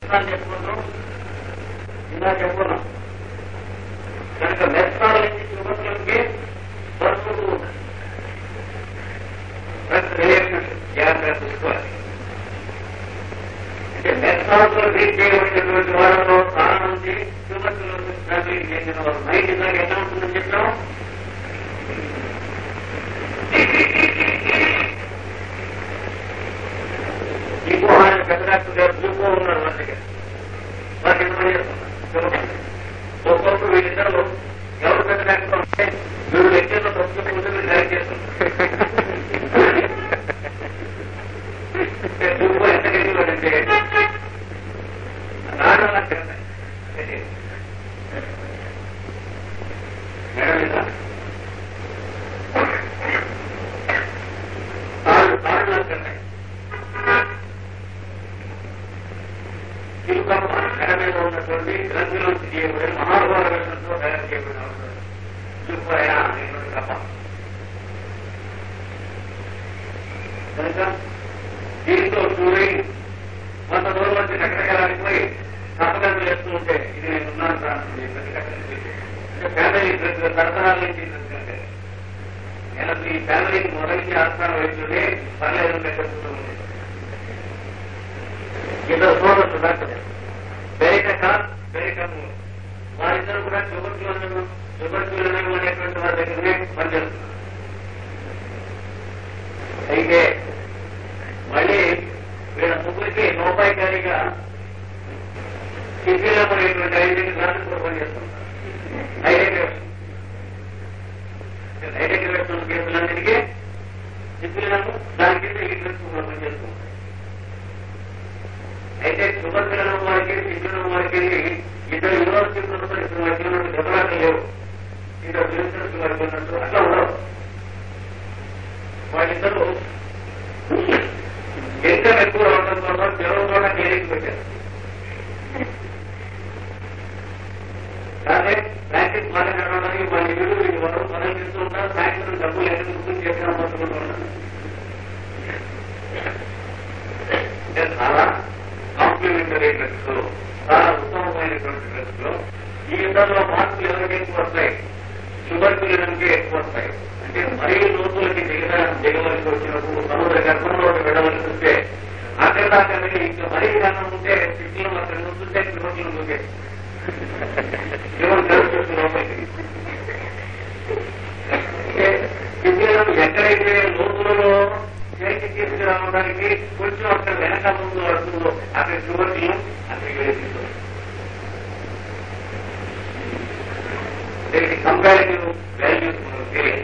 మెత్రాన్ చెప్పుకుంటాం ఇలా చెప్పుకున్నాం కనుక మెత్రాల నుంచి యువకులకి వస్తువు ఉంది రిలేషన్షిప్ జాగ్రత్త చూసుకోవాలి అంటే మెత్రాలతో రీచ్ చేయబడినటువంటి వాళ్ళలో చాలా మంది యువకులు ట్రావెలింగ్ చేసిన వారు మైండ్ ఇందాక ఎలా ఉంటుందని చెప్పాం ఈ గుహాన్ని పెద్ద డాక్టర్ గారు చూపో ఉన్నారు వాళ్ళ దగ్గర వారికి ఎంత చేస్తున్నారు ఒక్కొక్కరు వీళ్ళిద్దరు ఎవరు పెద్ద డాక్టర్ ఉంటే వీళ్ళు లెక్కల్లో ప్రస్తుతం ముందు డైరెక్ట్ చేస్తున్నారు చూపో ఎంత గట్టివాడంటే రాళ్ళలా తిరుగుతాయి. మేడం మీద తాళ్ళు తాళ్ళు తిరుగుతాయి. చిలుకమ్మ మెడ మీద ఉన్నటువంటి గ్రంథిలోంచి చేయబడిన మహాభార విషయంతో తయారు చేయబడిన చిలుపాయ అనేటువంటి కప్ప కనుక దీంతో చూడండి కొంత దూరం వచ్చి రకరకాలకి పోయి కప్పగంటలు వేస్తూ ఉంటే ఇది నేను ఉన్నాను సార్ అని చెప్పి ప్రతి కట్టలు చేసి అంటే ఫ్యామిలీ డ్రెస్ తరతరాల నుంచి ఎందుకంటే నేను అసలు ఈ ఫ్యామిలీకి మొదటి ఆస్థానం వేస్తుంటే పర్లేదు అంటే చెప్తూ ఉంది ఇద్దరు సోదరులు డాక్టర్ బెరిక బెరికము వారిద్దరు కూడా చుబర్కులను చుబర్కులను అనేటువంటి వారి దగ్గరనే పనిచేస్తున్నారు అయితే మళ్ళీ వీళ్ళ ముగ్గురికి నోపాయికారిగా సిపిఎం అనేటువంటి ఐదుకి క్లాసులు కూడా పనిచేస్తున్నారు డైరెక్ట్ డైరెక్ట్ కేసులన్నిటికీ సిపిఎం దాని కింద ఈ క్లాసు కూడా పనిచేస్తున్నారు అయితే సుభద్రనం వారికి శిక్షణం వారికి ఇద్దరు యూనివర్సిటీ ప్రొఫెసర్స్ వారికి ఉన్నట్టు దెబ్బలాటలు లేవు ఇద్దరు మినిస్టర్స్ వారికి ఉన్నట్టు అట్లా ఉండవు వాళ్ళిద్దరూ ఎంత ఎక్కువ రావడం వల్ల జనం కూడా క్లినిక్ పెట్టారు కానీ ప్రాక్టీస్ బాగా నడవడానికి వాళ్ళ ఇల్లు వీళ్ళు వరకు పనులు చేస్తూ ఉంటారు సాయంత్రం డబ్బులు ఎక్కడ గుర్తు చేసిన పట్టుకుంటూ ఉంటారు అంటే చాలా కాంప్లిమెంటరీ డ్రగ్స్ చాలా ఉత్తమమైనటువంటి డ్రగ్స్ లో ఈ ఇద్దరిలో మార్పులు ఎవరికి ఎక్కువ వస్తాయి షుగర్ పీరియడ్కి ఎక్కువ వస్తాయి అంటే మరీ లోతులకి దిగ దిగవలసి వచ్చినప్పుడు సముద్ర గర్భంలోకి వెళ్ళవలసి వస్తే అక్కడ దాకా వెళ్ళి ఇంకా మరీ కారణం ఉంటే సిటీలో అక్కడ నుంచుంటే కిలోమీటర్లు దూకే జీవనం జరుగుతుంది లోపలికి సిటీలో ఎక్కడైతే లోతులలో చేతికి తీసుకురావడానికి కొంచెం అక్కడ వెనక ముందు పడుతుందో అక్కడ యువకులు అక్కడికి వెళ్ళిపోతుంది దీనికి కంపారిటివ్ వాల్యూస్ మనకు తెలియదు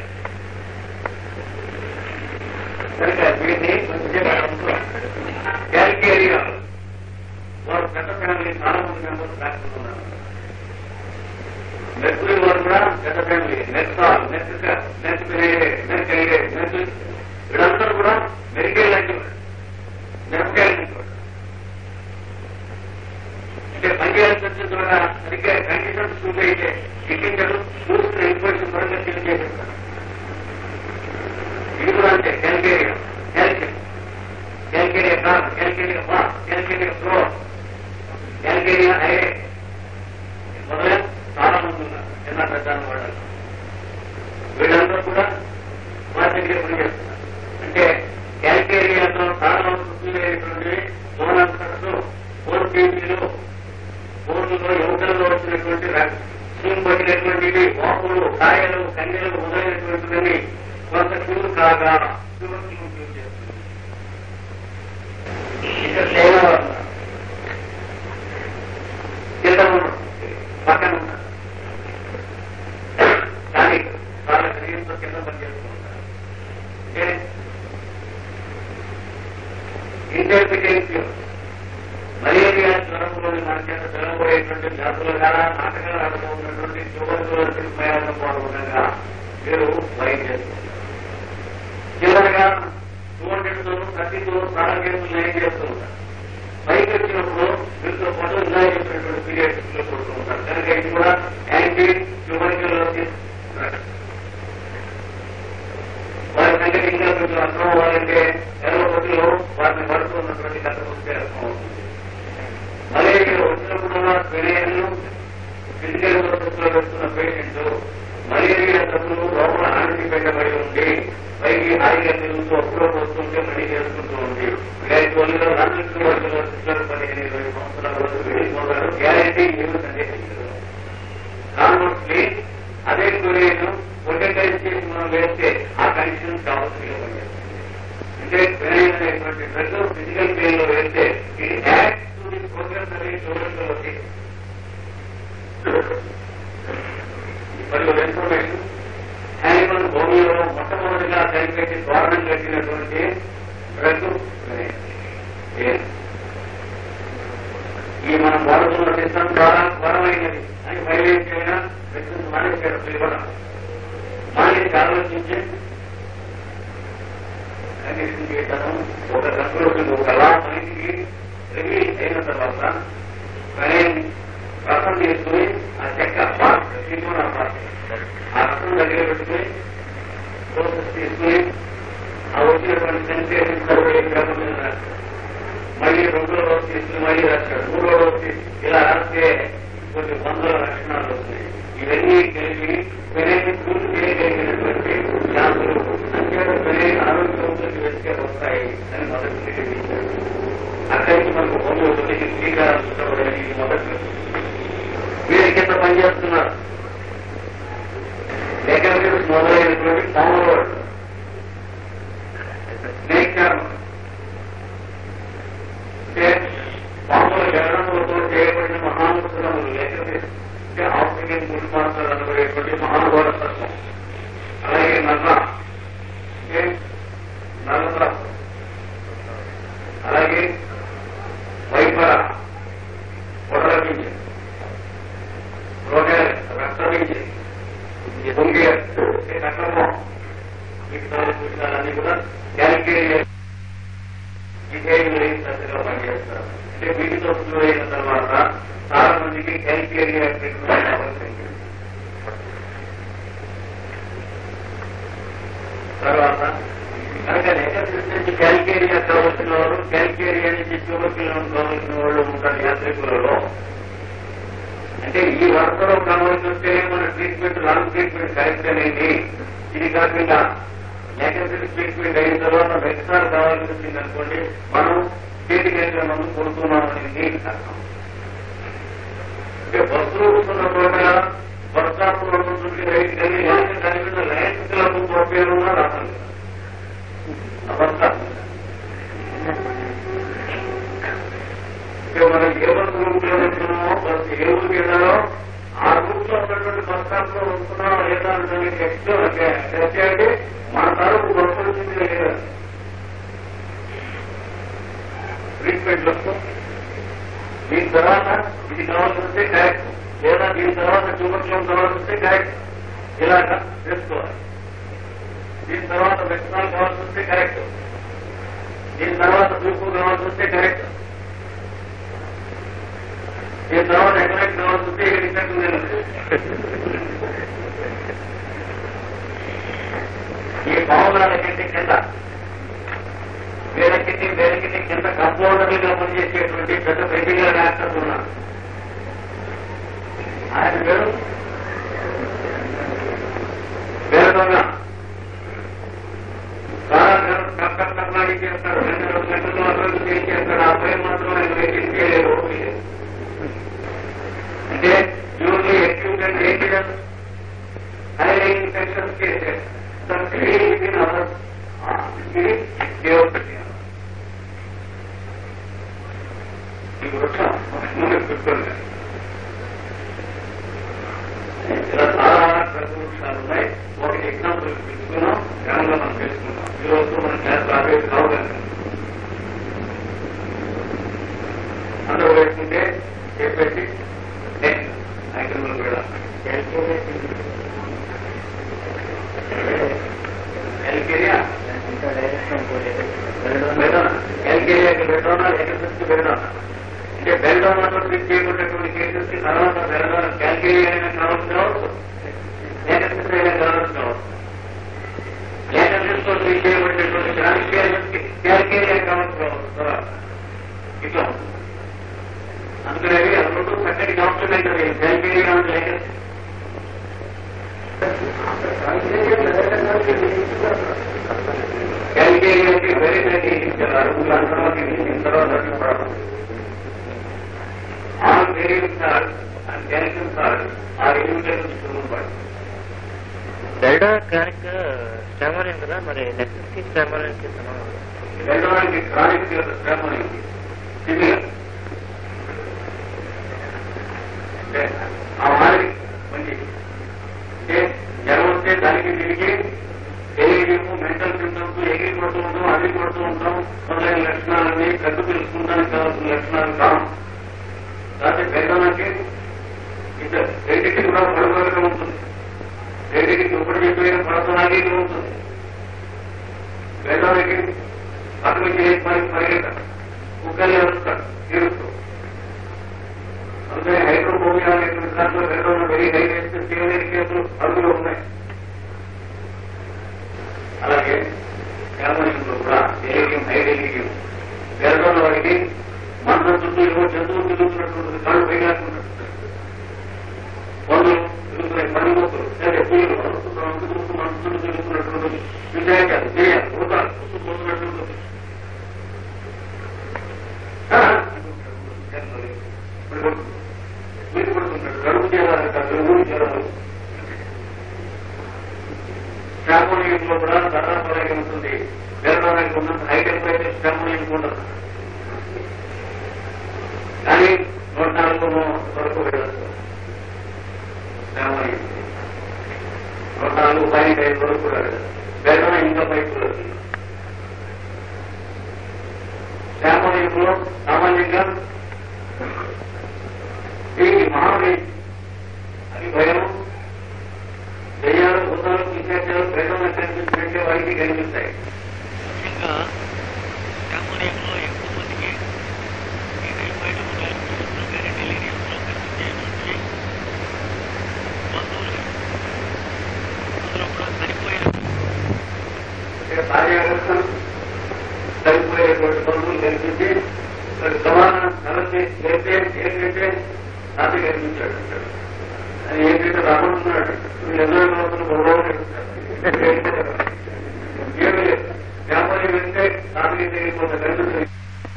కనుక వీటిని మంచిగా క్యాలికేరియా వారు పెద్ద ఫ్యామిలీ చాలా మంది మెంబర్స్ రాస్తున్నారు మెర్కురీ వారు కూడా పెద్ద ఫ్యామిలీ నెక్సాల్ నెక్క నెక్ నెక్ నెక్ వీళ్ళందరూ కూడా మెరికే లాంటి వాడు మిరపకాయ లాంటి వాడు అంటే పనిచేయాల్సి కూడా సరిగ్గా కండిషన్స్ చూసి అయితే ఎక్కించడం చూసుకుని ఇన్ఫర్మేషన్ పరంగా తెలియజేస్తారు ఇది కూడా అంతే calcarea calcium calcarea carb calcarea బా క్యాల్కేరియా ఫ్లో క్యాల్కేరియా ఐరే మొదలైన చాలా మంది ఉన్నారు చిన్న పెద్ద వాడాలి వీళ్ళందరూ కూడా వారి దగ్గర పనిచేస్తున్నారు అంటే క్యాల్కేరియాలో చాలా వస్తున్నటువంటి సోనంతకు ఫోర్ కేజీలు ఫోన్లో యువకులలో వచ్చినటువంటి సీమ్ పట్టినటువంటి వాపులు కాయలు కన్యలు మొదలైనటువంటివన్నీ కొంత క్యూర్ కాగా క్యూర్ క్యూర్ చేస్తుంది ఇక సేవ కింద ఉన్నారు. పక్కన ఉన్నారు. కానీ చాలా శరీరంతో కింద పనిచేస్తూ ఉంటారు అంటే ఇంటర్ప్రిటేషన్ మలేరియా జ్వరంలోని మన చేత పిలవబోయేటువంటి జాతుల ద్వారా నాటకాలు ఆడుతున్నటువంటి యువకుల ప్రయాణం పాల్గొనగా మీరు వైద్యం చేస్తున్నారు చివరగా టూ హండ్రెడ్ తో థర్టీ తో చాలా కేసులు ఏం చేస్తూ ఉంటారు పైకి వచ్చినప్పుడు వీరితో పాటు ఇలా చెప్పినటువంటి పీరియడ్స్ లో కొడుతూ ఉంటారు కనుక ఇది కూడా యాంటీ ట్యూబర్క్యులోసిస్ వారి సంగతి ఇంకా కొంచెం అర్థం అవ్వాలంటే ఎలవపతిలో వారిని పడుతున్నటువంటి కథ వస్తే అర్థం అవుతుంది మలేరియా ఇరవై సంవత్సరాల వరకు వెళ్ళిపోతారు గ్యారంటీ ఏమిటంటే తెలియదు కాన్వర్స్లీ అదే క్యూరియన్ పొలిటైజ్ చేసి మనం వేస్తే ఆ కండిషన్ కావాల్సి అంటే పెయిన్ అనేటువంటి డ్రగ్ ఫిజికల్ పెయిన్ లో వేస్తే ఇది యాడ్ టు ది ప్రోగ్రెస్ అనేది చూడండి మరియు ఇన్ఫర్మేషన్ యానిమల్ భూమిలో మొట్టమొదటిగా కనిపెట్టి ద్వారణం కట్టినటువంటి డ్రగ్ ఈ మనం వాడుతున్న సిస్టమ్ ద్వారా ఘోరమైనది అని వైలేట్ చేయడం వ్యక్తులు మానేశారు ఇవ్వడం మానేసి ఆలోచించి కండిషన్ చేయటం ఒక కంక్లూషన్ ఒక లా మనకి రివీల్ అయిన తర్వాత కానీ రసం తీసుకుని ఆ చెక్క పార్ట్ తీసుకున్న పార్ట్ ఆ రసం దగ్గర పెట్టుకుని ప్రాసెస్ తీసుకుని ఆ వచ్చినటువంటి సెన్సేషన్ మళ్ళీ రెండో రోజు తీసుకుని మళ్ళీ రాశాడు మూడో రోజు తీసి ఇలా రాస్తే కొన్ని వందల లక్షణాలు వస్తాయి ఇవన్నీ కలిపి పెరేని పూర్తి చేయగలిగినటువంటి శాస్త్రులు అంచేత పెరేని ఆరోగ్యంలోకి వెళ్తే వస్తాయి అని మొదటి నిరూపించారు అక్కడి నుంచి మనకు హోమియోపతికి శ్రీకారం చుట్టబడని ఇది మొదటి వీరి కింద పనిచేస్తున్నారు ఎకనామిక్స్ మొదలైనటువంటి పాములు స్నేక్ అంటే పాముల జగనములతో చేయబడిన మహానుభులములు లేకపోతే ఆఫ్రికన్ గుడి మాత్రాలు అనబడేటువంటి మహానుభావ తత్వం అలాగే నల్ల అంటే నల్ల అలాగే వైపర పొడలపించి రోగ రక్తపించి పొంగే కట్టమో మిగతాలు పుస్తకాలన్నీ కూడా క్యాలిక్యులేట్ బిహేవియర్ దశగా పనిచేస్తారు అంటే వీటితో ఫ్లో అయిన తర్వాత చాలా మందికి క్యాలిక్యులేరియా ట్రీట్మెంట్ అవసరం తర్వాత కనుక నెగటివ్ నుంచి క్యాలికేరియా కావాల్సిన వాళ్ళు క్యాలికేరియా నుంచి ట్యూబర్క్యులం కావాల్సిన వాళ్ళు ఉంటారు యాత్రికులలో అంటే ఈ వరుసలో కావాల్సి వస్తే మన ట్రీట్మెంట్ లాంగ్ ట్రీట్మెంట్ కరెక్ట్ అనేది ఇది కాకుండా నెగటివ్ ట్రీట్మెంట్ అయిన తర్వాత వెక్సార్ కావాల్సి వచ్చింది అనుకోండి మనం చేతికి మందు కొడుతున్నాం అనేది అర్థం అంటే బస్సులో వస్తున్న చోట బస్ స్టాప్ లో ఉంటుంది రైట్ కానీ దాని మీద లైన్ క్లబ్ పేరున్నా రాసం బస్ స్టాప్ అంటే మనం ఏ బస్ రూట్ లో వెళ్తున్నామో బస్ ఏ ఊరికి వెళ్ళాలో ఆ రూట్ లో ఉన్నటువంటి బస్ స్టాప్ లో వస్తున్నామో లేదా దానికి టెక్స్ట్ టెస్ట్ అంటే మన తరపు బస్సు వచ్చింది లేదా ట్రీట్మెంట్ లో దీని తర్వాత ఇది కావాల్సి వస్తే కరెక్ట్ లేదా దీని తర్వాత ట్యూబర్క్లోం కావాల్సి వస్తే కరెక్ట్ ఇలాగ చేసుకోవాలి దీని తర్వాత వ్యక్తాలు కావాల్సి వస్తే కరెక్ట్ దీని తర్వాత చూపు కావాల్సి వస్తే కరెక్ట్ దీని తర్వాత ఎకరెక్ట్ కావాల్సి వస్తే ఇక్కడ ఇక్కడికి నేను ఈ భావనాల కంటే కింద వేరకిటి వేరకిటి కింద కంపౌండర్లుగా పనిచేసేటువంటి పెద్ద పెద్దగా డాక్టర్లు ఉన్నారు ఆయన పేరు పేరుగా చాలా డాక్టర్ కర్ణాడి చేస్తాడు రెండు రెండు గంటలు అభివృద్ధి చేస్తాడు ఆ పేరు మాత్రం ఆయన వెయిటింగ్ చేయలేదు అంటే యూజీ acute and dangerous high infections cases within hour ఇది దేవపెట్టిన ఈ వృక్షం ముందు కూర్చోండి ఇలా చాలా పెద్ద వృక్షాలు ఉన్నాయి ఒకటి ఎగ్జాంపుల్ తీసుకున్నాం గ్రామంలో మనం తెలుసుకున్నాం ఈ రోజు మన క్లాస్ రాబోయేది కావాలి అందరూ వేసుకుంటే చెప్పేసి నెక్స్ట్ ఐటమ్లు కూడా ఎల్కేరియా బెల్డోనా ఎల్కేరియాకి బెల్డోనా ఎకసెస్కి బెల్డోనా అంటే బెల్డోనాతో ట్రీట్ చేయబడినటువంటి కేసెస్ కి తర్వాత బెల్డోనా క్యాల్కేరియా అయినా కావాల్సి కావచ్చు ఎకసెస్ అయినా కావాల్సి కావచ్చు ఎకసెస్ తో ట్రీట్ చేయబడినటువంటి క్రానిక్ కేసెస్ కి క్యాల్కేరియా కావాల్సి కావచ్చు తర్వాత ఇట్లా ఉంటుంది అందుకనే అవి రెండు చక్కటి కాంప్లిమెంటరీ క్యాల్కేరియా అండ్ ఎకసెస్ క్యాలికేరియాకి వెరీ వెరీ ఇచ్చారు అడుగులు తర్వాత తర్వాత various salt and calcium salt or invitation ఇవ్వబడి డెల్టా క్రానిక్ స్టామరింగ్ కదా మరి నెక్సెస్ కి స్టామరింగ్ కి సమానం రెండవదానికి క్రానిక్ శ్రమ సివియర్ అంటే ఆ మాదిరి మంచి అంటే జ్వరం వస్తే దానికి తిరిగి తెలియజేము మెంటల్ సిమ్టమ్స్ ఎగిరి కొడుతూ ఉంటాం అది కొడుతూ ఉంటాం మొదలైన లక్షణాలన్నీ కట్టు తెలుసుకుంటానికి కావాల్సిన లక్షణాలు కావు కాబట్టి పేదలకి ఇద్దరు రెండింటికి కూడా పడుకోగా ఉంటుంది రెండింటికి ఒకటి చెప్పిన పడుతున్నాగే ఉంటుంది పేదలకి అటు చేసి పని పరిగెత్త కుక్కలు ఏడుస్తాడు ఏడుస్తూ అందుకని హైడ్రోపోమియా అనేటువంటి దాంట్లో వేరే వెరీ హై చేస్తే చేయలేని కేసులు అడుగులు ఉన్నాయి అలాగే గ్రామీణంలో కూడా డెలిగియం హై డెలిగియం పేదల వాడికి మంత్రం చుట్టూ ఇరవై జంతువులు తిరుగుతున్నటువంటి కాళ్ళు పైగా పనులు తిరుగుతున్నాయి పని మొక్కలు లేదా పూలు తిరుగుతూ మన చుట్టూ తిరుగుతున్నటువంటి విజయాలు చేయాలి పోతారు పోతున్నటువంటి మీరు పడుతున్నాడు గడుపు చేయాలి గడుపు చేయాలి శాంపోనీయంలో కూడా ధర్మపరంగా ఉంటుంది వేరడానికి ఉన్నంత హై టెంపరేచర్ శాంపోనీయం ఉండదు కానీ నూట నాలుగు వరకు వెళ్ళచ్చు శాంపోనీయం నూట నాలుగు పాయింట్ ఐదు వరకు కూడా వెళ్ళదు వేరే ఇంకా పైకి వెళ్ళదు శాంపోనీయంలో సామాన్యంగా దీనికి మహావి అది భయము దయ్యాలు భూతాలు పిశాచాలు ప్రేమలు కనిపించినట్టే వారికి కనిపిస్తాయి ముఖ్యంగా కామోనియంలో ఎక్కువ మందికి ఈ టైఫాయిడ్ మొదలైన వేరే డెలీరియంలో కనిపించే నుంచి బంధువులు అందులో కూడా చనిపోయారు ఇక్కడ కార్యాలయం చనిపోయేటువంటి బంధువులు కనిపించి మరి సమానం నలభై చేస్తే ఏంటంటే నాటి కనిపించాడు అది ఏంటంటే రాబోతున్నాడు నువ్వు ఎన్నో రోజులు గౌరవం ఏమి లేదు శాంపోయి వెళ్తే నాటికి తెలియకుండా కనిపిస్తుంది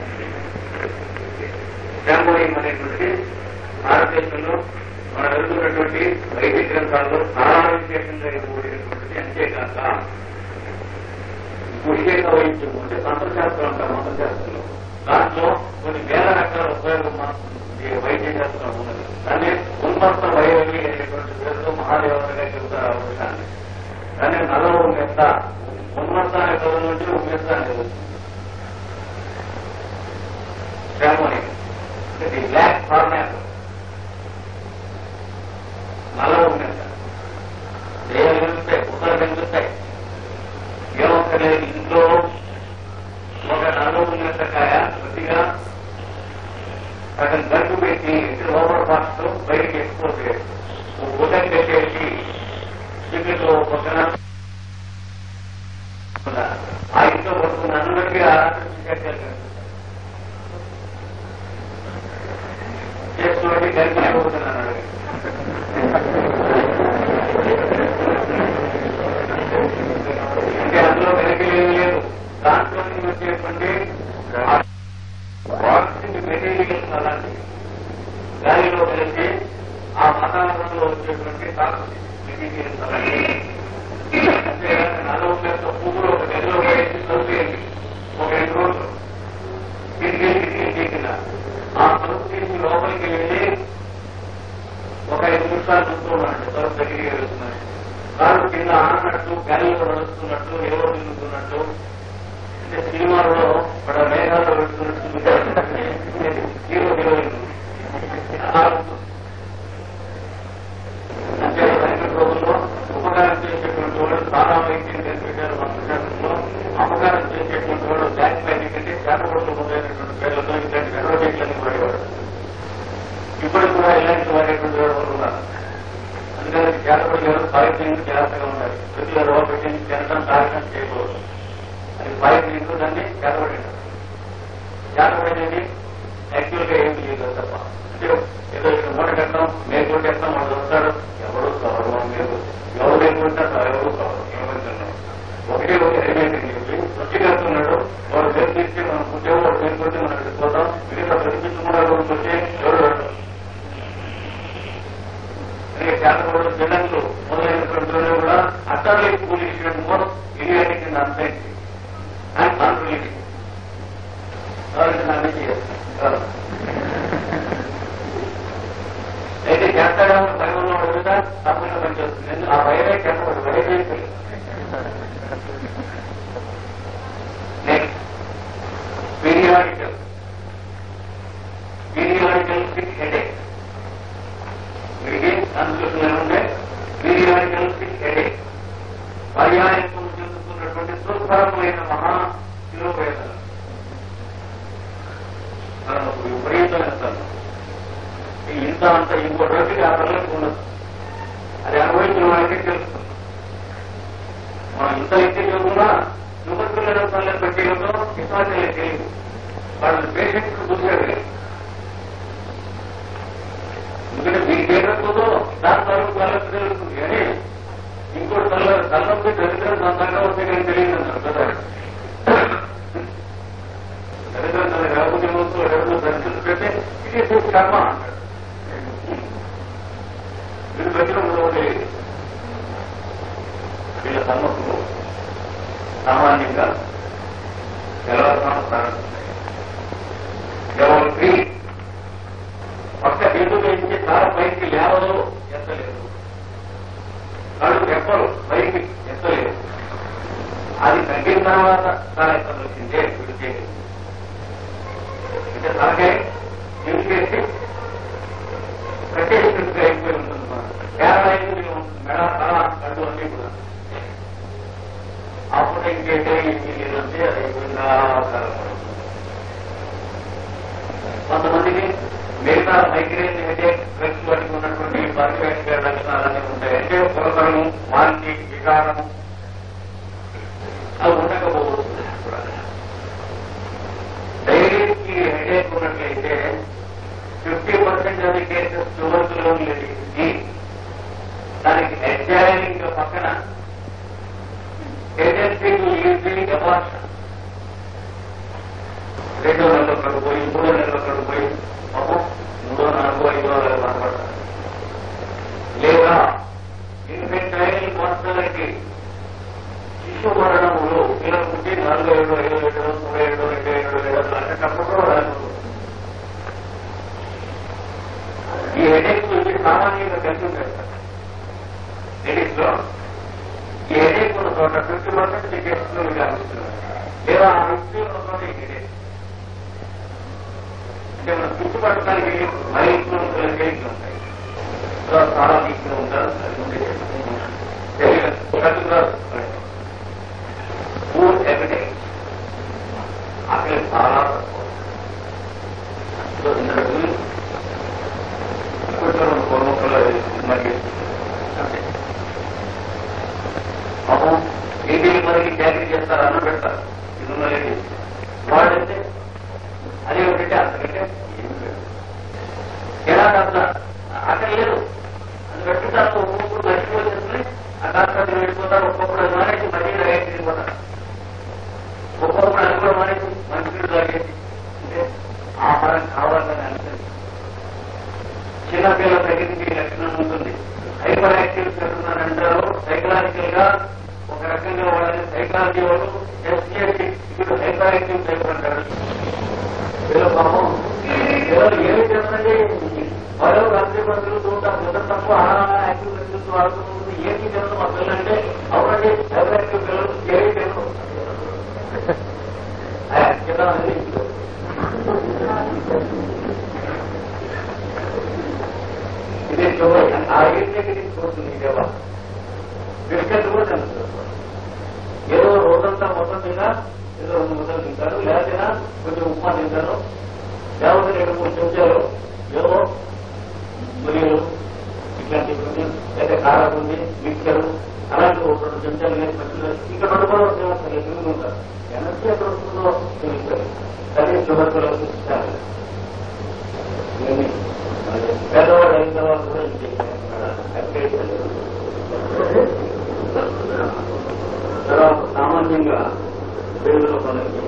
శాంపోయి అనేటువంటిది భారతదేశంలో మనం వెళ్తున్నటువంటి వైద్య గ్రంథాల్లో చాలా విశేషంగా ఇవ్వబడినటువంటిది అంతేకాక విషయంగా వహించము అంటే తంత్రశాస్త్రం అంటారు మంత్రశాస్త్రంలో దాంట్లో కొన్ని వేల రకాల ఉపయోగం మాత్రం ఈ వైద్య శాస్త్రం ఉన్నది దాన్ని ఉన్మత్త వైవల్లి అనేటువంటి పేరుతో మహాదేవతగా చెబుతారు ఆ విషయాన్ని దాన్ని నలవ మెత్త ఉన్మత్త అనే పదం నుంచి ఉమ్మెత్త అనేది వచ్చింది శ్రామణి ఇది బ్లాక్ ఫార్మాట్ నలవ మెత్త దేహాలు కనిపిస్తాయి పుస్తకాలు కనిపిస్తాయి ఏమక్కర్లేదు ఇంట్లో ఒక నలుగురు కాయ కొద్దిగా అతను గట్టు పెట్టి ఇంటి లోపల పాటతో బయటికి ఎక్కిపోతే ఉదయం పెట్టేసి చికెన్లో పక్కన ఆ ఇంట్లో పడుకున్న అందరికీ చేసుకోండి కలిపి అయిపోతున్నాను అంటే అందులో వెనక్కి లేదు దాంట్లో నుంచి వచ్చేటువంటి వాటిని మెటీరియల్స్ అలాంటివి గాలిలో కలిసి ఆ వాతావరణంలో వచ్చేటువంటి మెటీరియల్స్ అలాంటివి అంతేగాని నలభై యొక్క పువ్వులు ఒక నెలలో వేసి చదివేయండి ఒక రెండు రోజులు తిరిగి తీసిన ఆ తలుపు తీసి లోపలికి వెళ్ళి ఒక ఐదు నిమిషాలు చూస్తున్నానండి తలుపు దగ్గరికి వెళ్తున్నాను కారు కింద ఆనట్టు గాలిలో నడుస్తున్నట్టు ఏవో తిరుగుతున్నట్టు అంటే సినిమాలో మన మేఘాల్లో పెడుతున్నట్టు హీరో హీరోయిన్ అలా ఉంటుంది. అంటే రైతు రోజుల్లో ఉపకారం చేసేటువంటి వాళ్ళు చాలా వైద్యం కనిపెట్టారు మంత్రశాస్త్రంలో అపకారం చేసేటువంటి వాళ్ళు బ్లాక్ మ్యాజిక్ అంటే చేతపడుతూ మొదలైనటువంటి పేర్లతో ఇలాంటి అడ్వర్టైజ్లన్నీ వాడేవారు ఇప్పుడు కూడా ఇలాంటి వాడేటువంటి వాళ్ళు ఉన్నారు అందుకని చేతపడి గారు సాహిత్యం జాగ్రత్తగా ఉండాలి ప్రతి రోజు పెట్టింది తినడం తాగడం చేయకూడదు అది సాహిత్యం దాన్ని చేతపడి చేతపడేది యాక్చువల్ గా ఏమి లేదు తప్ప అంటే ఏదో ఇక్కడ మూట కట్టడం మేము కొట్టేస్తాం వాళ్ళు వస్తారు ఎవరు కావాలి మీరు ఎవరు లేకుంటారు ఎవరు కావాలి ఏమంటున్నాం ఒకటే ఒక ఎలిమెంట్ చెప్పి వచ్చి కడుతున్నాడు వాడు పేరు తీస్తే మనం పుట్టే వాడు పేరు కొట్టి మనం వెళ్ళిపోతాం మిగతా ప్రతిపించకుండా వచ్చి ఎవరు శాతకోడు జనంలో మొదలైనటువంటి కూడా utterly foolish and more idiotic and unscience and conflict కాబట్టి నన్ను చేయాలి అయితే చేస్తాడా భయంలో అడుగుతా తప్పకుండా పనిచేస్తుంది ఎందుకు ఆ భయమే చెప్పకూడదు భయమే next periodical periodical sick headache వీడికి సంస్కృతిలో ఉండే పీరియాడికల్ సిక్ హెడేక్ పర్యాయంతో చెందుతున్నటువంటి దుర్భరమైన మహా శిరోవేదన తనకు విపరీతమైన తను ఇంత అంత ఇంకో రోజుకి ఆ తల్లికి ఉండదు అది అనుభవించిన వారికి తెలుస్తుంది మనం ఇంత ఎత్తి చదువుకున్నా యువకులను తల్లిని పెట్టేయడంతో విశ్వాసాలే తెలియదు వాళ్ళని పేషెంట్స్ చూసేది ఎందుకంటే మీకు ఏదవుతుందో దాని తరపు తల్లకు తెలుస్తుంది కానీ ఇంకోటి తల్ల తల్లకి దరిద్రం సొంతంగా వస్తే కానీ తెలియదు అన్నారు కదా దరిద్రం తన కాకపోతే ముందు ఎవరిలో దరిద్రం పెడితే ఇది ఇప్పుడు కర్మ అంటారు వీళ్ళు దగ్గర ఉండవు తెలియదు వీళ్ళ సమ్మకు సామాన్యంగా తెల్లవారుజామున ప్రారంభిస్తాయి ఎవరు ఫ్రీ పక్క ఎదురు నుంచి తల పైకి లేవదు ఎత్తలేదు కళ్ళు చెప్పరు పైకి ఎత్తలేదు అది తగ్గిన తర్వాత తల ఎత్తవలసిందే విడితే అంటే తలకాయ చేసి కట్టేసినట్టుగా అయిపోయి ఉంటుంది కేరళ ఉంటుంది మెడ తల కళ్ళు అన్ని కూడా అప్పుడు ఇంకేంటే ఇంకేదంటే అది అయిపోయిందా కొంతమందికి మిగతా మైగ్రేన్ హెడేక్ డ్రగ్స్ వాటికి ఉన్నటువంటి పర్ఫెక్ట్ లక్షణాలన్నీ ఉంటాయి అంటే పురతరము వాంతి వికారము అవి ఉండకపోతుంది డైరీకి హెడేక్ ఉన్నట్లయితే fifty percent of the cases టువర్స్లో లేదు దానికి అడ్జాయినింగ్ పక్కన ఏజెన్సీ ఈజీ అబార్షన్ రెండో నెలలో కడుపోయి మూడో నెలలో కడుపోయి పాపం మూడో నాలుగో ఐదో నెలలో బాధపడతారు లేదా ఇన్ఫెంటైల్ మార్చాలిటీ శిశు మరణములు పిల్లలు పుట్టి నాలుగో ఏడు ఐదో ఏడు తొంభై ఏడు రెండు ఏడు ఏడు అలాంటప్పుడు రాదు ఈ హెడేక్స్ ఇది సామాన్యంగా కలిసి ఉంటాయి సార్ హెడేక్స్ లో ఈ హెడేక్ ఉన్న చోట ఫిఫ్టీ పర్సెంట్ టికెట్స్ వ్యాపిస్తున్నారు లేదా ఆ ఫిఫ్టీ ఉన్న చోట ఈ హెడేక్ అంటే మనం గుర్తుపట్టడానికి మరీ ఎక్కువ హెడేక్ ఉంటాయి సో చాలా వీక్గా ఉంటారు ఫుడ్ ఎవిడెన్స్ అక్కడ చాలా తక్కువ సో ఇంతకు కొంచెం పొరమొక్కలు మరి అంటే పాపం ఇంటికి మనకి చాకరీ చేస్తారు అన్నం పెడతారు ఇది వాడంటే అదే ఒకటి అంతకంటే ఏం లేదు. ఎలా కాస్త అక్కడ లేదు అది పెట్టుకుంటారు ఒక్కొక్కరు మర్చిపోతుంది ఆ కాస్త వెళ్ళిపోతారు ఒక్కొక్కరు అది మానేసి మళ్ళీ రైట్ వెళ్ళిపోతారు ఒక్కొక్కరు అది కూడా మానేసి మంచి తాగేసి అంటే ఆహారం కావాలని అనిపిస్తుంది చిన్నపిల్లల దగ్గరికి లక్షణం ఉంటుంది హైపర్ యాక్టివ్ అంటారు సైకలాజికల్ గా ఒక రకంగా వాళ్ళని సైకాలజీ వాళ్ళు టెస్ట్ చేసి ఇప్పుడు హైపర్ యాక్టివ్ టైప్ అంటారు వీళ్ళ పాపం ఎవరు ఏమి చేస్తుందంటే వాళ్ళు రాత్రి పనులు చూంటారు నిద్ర తప్ప యాక్టివ్ మెడిసిన్స్ వాడుతుంది ఏంటి తెలియదు మా పిల్లలంటే అవునండి హైపర్ యాక్టివ్ పిల్లలు ఏమి తెలియదు కదా అని ఇదే చూడాలి ఆ ఏజ్ దగ్గర తీసుకొస్తుంది ఈ దేవ బిస్కెట్ కూడా తింటారు ఏదో రోజంతా మొత్తం తిన్నా ఏదో రెండు ముద్దలు తింటారు లేదా కొంచెం ఉప్మా తింటారు లేకపోతే రెండు మూడు చెంచాలు ఏదో మురియలు ఇట్లాంటి కొన్ని లేదా కారం ఉంది మిక్చర్ అలాంటి ఒక రెండు చెంచాలు వేసి పెట్టుకుని ఇక్కడ రెండు కూడా తిరుగుతారు తిరుగుతుంటారు ఎనర్జీ ఎక్కడ వస్తుందో తెలుస్తుంది అదే షుగర్ పిల్లలు ఇస్తారు పేదవాడు అయిన తర్వాత కూడా ఇది తర్వాత సామాన్యంగా పేదల పనులకి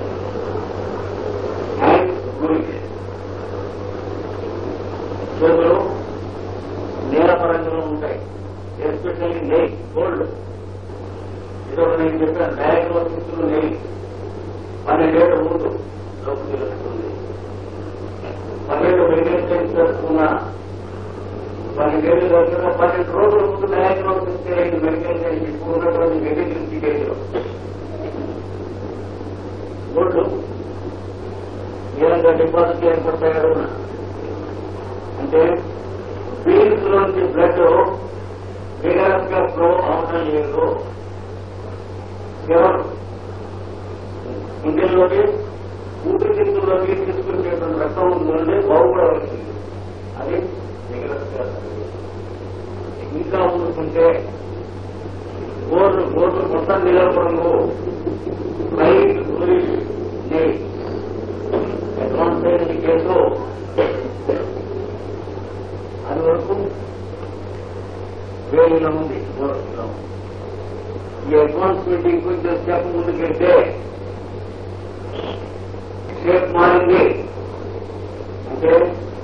గురికి చేతులు నీల పరంగా ఉంటాయి ఎస్పెషల్లీ నెయ్యి గోల్డ్ ఇదో నేను చెప్పాను డయాగ్నోసిస్ నెయ్యి పన్నెండేళ్ల ముందు డబ్బు తెలుస్తుంది పన్నెండు మెడికల్ సైన్స్ చేసుకున్నా పన్నెండేళ్ళు దగ్గర పన్నెండు రోజుల ముందు డయాగ్నోసిస్ చేయండి మెడికల్ సైన్స్ ఇప్పుడు ఉన్నటువంటి మెడికల్ స్టేజ్లో గోల్డ్ నీరంగా డిపాజిట్ ఏర్పడతాయి అడుగున అంటే ఫీల్స్ లోంచి బ్లడ్ విగరస్ గా ఫ్లో అవసరం లేదు కేవలం గుండెల్లోకి ఊపిరితిత్తుల్లోకి తీసుకునేటువంటి రక్తం ఉందంటే బాగుపడవలసింది అది విగరస్ గా ఇంకా ఉండుకుంటే గోర్లు గోర్లు మొత్తం నిలబడంలో లైట్ బ్లూయిష్ నెయ్యి అడ్వాన్స్ అయిన కేసు అది వరకు వేలులో ఉంది గోరస్లో ఈ అడ్వాన్స్ మీటింగ్ కొంచెం స్టెప్ ముందుకెళ్తే షేప్ మారింది అంటే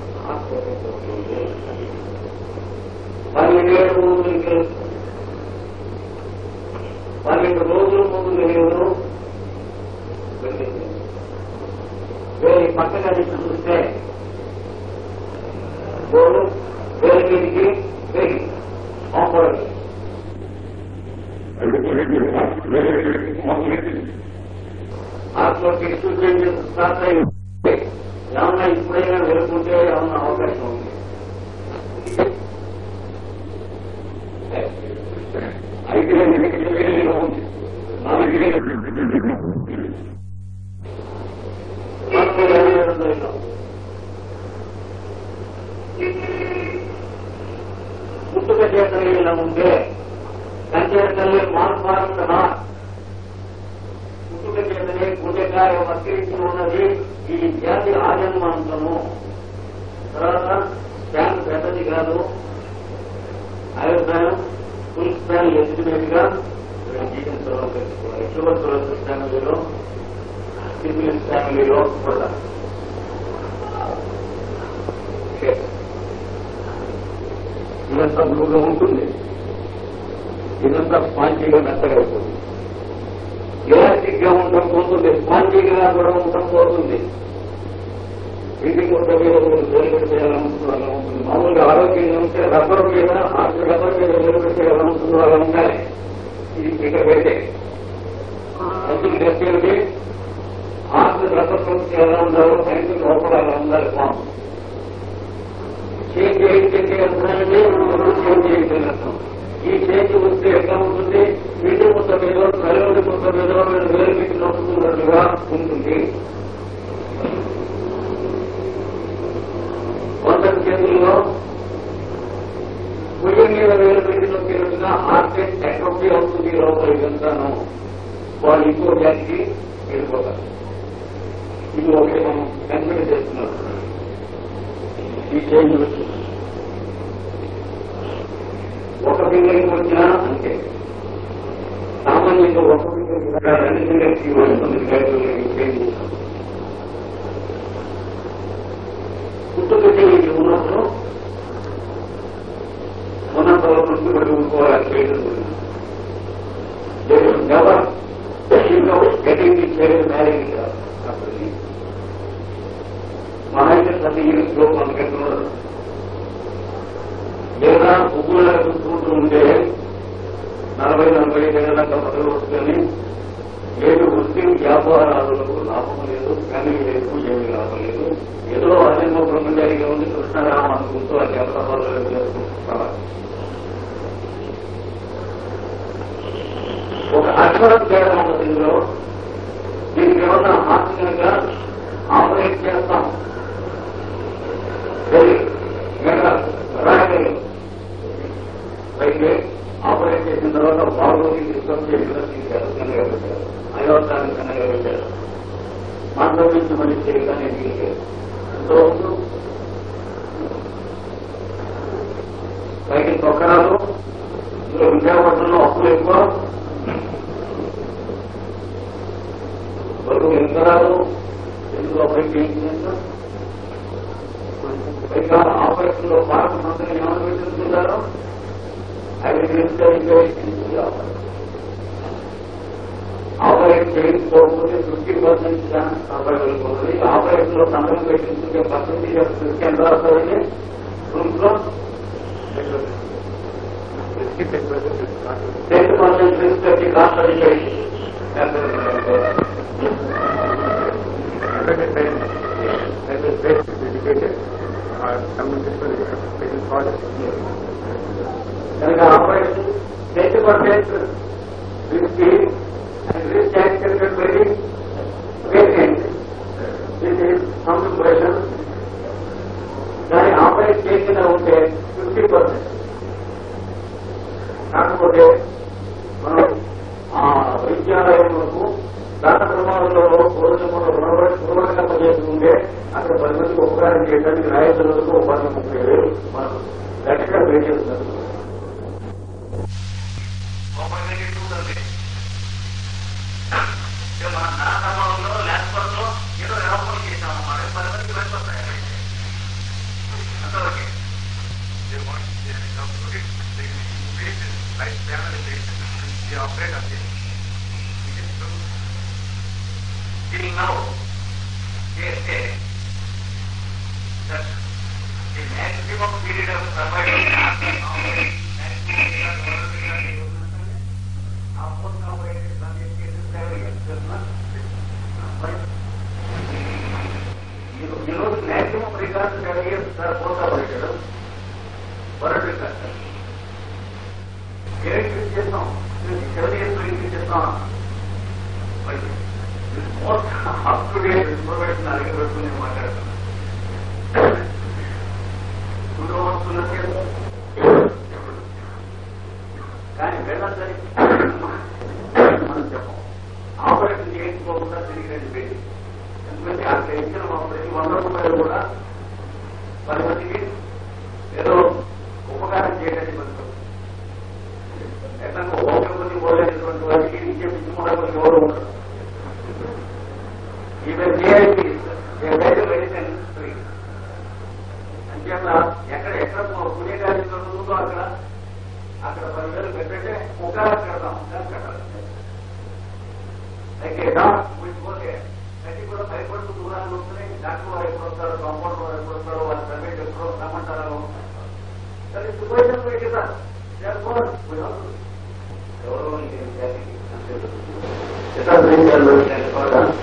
పన్నెండేళ్ళు ముందు పన్నెండు రోజుల ముందు నేను వేరే పక్కగా తీసి చూస్తే గోరు వేరే మీదికి వేగి ఆపరది ఆత్మ టెక్స్ట్ చేంజెస్ స్టార్ట్ అయ్యి ఏమన్నా ఇప్పుడైనా వెలుకుంటే ఏమన్నా అవకాశం ఉంది అయితే ఉంది పుట్టుక చేతలు ఇలా ఉంటే కంచేతల్లి మాన్పారంగా పుట్టుక చేతనే గుండెకాయ వక్రించి ఉన్నది ఈ జాతి ఆజన్మాంతము తర్వాత స్టాండ్ పెద్దది కాదు అభిప్రాయం ఫుల్ స్పాన్ ఎస్టిమేట్ గా జీవించడం ఎటువంటి ఫ్యామిలీలో సివిలియన్ ఫ్యామిలీలో కూడా ఇదంతా బ్లూగా ఉంటుంది ఇదంతా స్పాంజీగా మెత్తగా అవుతుంది ఎలాస్టిక్ గా ఉండడం పోతుంది స్పాంజీగా కూడా ఉండడం పోతుంది ఇది కూడా వెలువడి చేయాలనుకుంటున్న అలా ఉంటుంది మామూలుగా ఆరోగ్యంగా ఉంటే రబ్బర్ మీద ఆర్థిక రబ్బర్ మీద వెలువడి చేయాలనుకుంటున్న అలా ఉండాలి ఇది ఇక్కడ పెడితే అందుకు చెప్పేది ఆర్థిక రబ్బర్ ఎలా ఉండాలో సైన్స్ లోపల అలా ఉండాలి ఫామ్ చేంజ్ చేయించే అర్థాన్ని చేంజ్ చేయించిన అర్థం ఈ చేంజ్ వస్తే ఎట్లా ఉంటుంది వీటి మొత్తం మీద కలవడి మొత్తం మీద వేరు వీటి నొప్పుతున్నట్లుగా ఉంటుంది కొందరు చేతుల్లో భుజం మీద వేలు పెట్టి నొక్కినట్టుగా హార్ట్ ఎట్రోఫీ అవుతుంది లోపల ఇదంతాను వాళ్ళు ఇంకో జాతికి వెళ్ళిపోతారు ఇది ఒకటి మనం కన్సిడర్ చేస్తున్నాం ఈ చేంజ్ వచ్చి ఒక ఫింగర్కి వచ్చినా అంతే సామాన్యంగా ఒక ఫింగర్ రెండు ఫింగర్కి వస్తుంది చేంజ్ పుట్టుక చేయి ఉన్నప్పుడు ఉన్నంతలో నుంచి పట్టుకోవాలి చేయడం నెవర్ గెటింగ్ చేయడం మ్యారేజ్ మహారాజ ప్రతి యూనిట్లో మనకెట్టున్నారు లేదా ఉగ్గుల చూస్తూ ఉంటే నలభై నలభై ఏళ్ళ మొదలు వస్తుంది ఏడు వృత్తి వ్యాపారాలకు లాభం లేదు కానీ లేదు ఏమి లాభం లేదు ఏదో అజన్మ బ్రహ్మచారిగా ఉంది కృష్ణరామ అనుకుంటూ ఆ వ్యాపారాలు చేసుకుంటున్నారు ఒక అక్షరం తేడా ఉన్నది ఇందులో దీనికి ఏమన్నా ఆర్థికంగా ఆపరేట్ చేస్తాం అయితే ఆపరేట్ చేసిన తర్వాత బాగోగి డిస్కస్ చేశారు అయోధ్యాన్ని కన్నగా వెళ్ళారు మాధవించి మళ్ళీ చేయగానే ఎంతో పైకి తొక్కరాలు ఇందులో విశాఖపట్నంలో అప్పులు ఎక్కువ బరువు ఎంతరాలు ఎందులో పైకి ఏం చేస్తారు పైగా ఆపరేషన్ లో భారత మంత్రిని ఏమని పెట్టుకుంటారు అది నిరుద్యోగ ఆపరేట్ చేయకపోతే ఫిఫ్టీ పర్సెంట్ కాపాడగలుగుతుంది ఆపరేషన్ లో సంఘం పెట్టించుకునే పర్సెంటేజ్ ఆఫ్ ఫిఫ్టీ ఎంత వస్తుంది రూమ్స్ లో టెన్ పర్సెంట్ రిస్క్ వచ్చి కాన్సన్ట్రేషన్ కనుక operation ten percent risky and risk accepted very patient. This is concentration. దాన్ని ఆపరేట్ చేయకుండా ఉంటే ఫిఫ్టీ పర్సెంట్ కాకపోతే మనం ఆ విద్యాలయంలో దాన ప్రమాదంలో పూర్వకంగా చేసుకుంటే అక్కడ పది మందికి ఉపకారం చేయడానికి రాయతులకు ఉపాధి ముప్పై వేలు మనం గట్టిగా పే చేస్తున్నారు మన నాటకంలో లేకపోతే ఏదో ఎవరు చేశాము మనం పది మందికి వెళ్ళిపోతాయి అంతవరకే దీనికి మనం చేస్తే the maximum period of survival ఈరోజు మ్యాక్సిమం రికార్డు కలిగే సార్ పోతా పెట్టాడు వరల్డ్ రికార్డ్ ఏంటి చేస్తాం సెవెన్ ఇయర్స్ ఇంటి చేస్తాం most up to date information అడిగి పెట్టుకుని మాట్లాడతాను కానీ వెళ్ళొద్దని మనం చెప్పం ఆపరేషన్ చేయించుకోకుండా తిరిగి రండి పెట్టి ఎందుకంటే అక్కడ ఇచ్చిన మా ప్రతి వంద రూపాయలు కూడా పది మందికి ఏదో ఉపకారం చేయడానికి పడుతుంది ఎట్లా ఓపిక మంది పోలేనటువంటి వారికి ఇచ్చే పిచ్చిమూడకు ఎవరు ఉండరు ఈవెన్ జేఐపీ మెడిసిన్ ఫ్రీ అంచేత ఎక్కడ ఎక్కడ పుణ్యకార్యం జరుగుతుందో అక్కడ అక్కడ పదివేలు పెట్టంటే ఉపకారం కడతాం దాన్ని కట్టాలి అయితే పోతే ప్రతి కూడా భయపడుతూ దూరాలు వస్తున్నాయి డాక్టర్ వారు ఎప్పుడు వస్తారు కాంపౌండర్ వారు ఎప్పుడు వస్తారు వారి ప్రైవేట్ ఎప్పుడు రమ్మంటారు సరే సిచ్యువేషన్ పెట్టిదా ఎవరో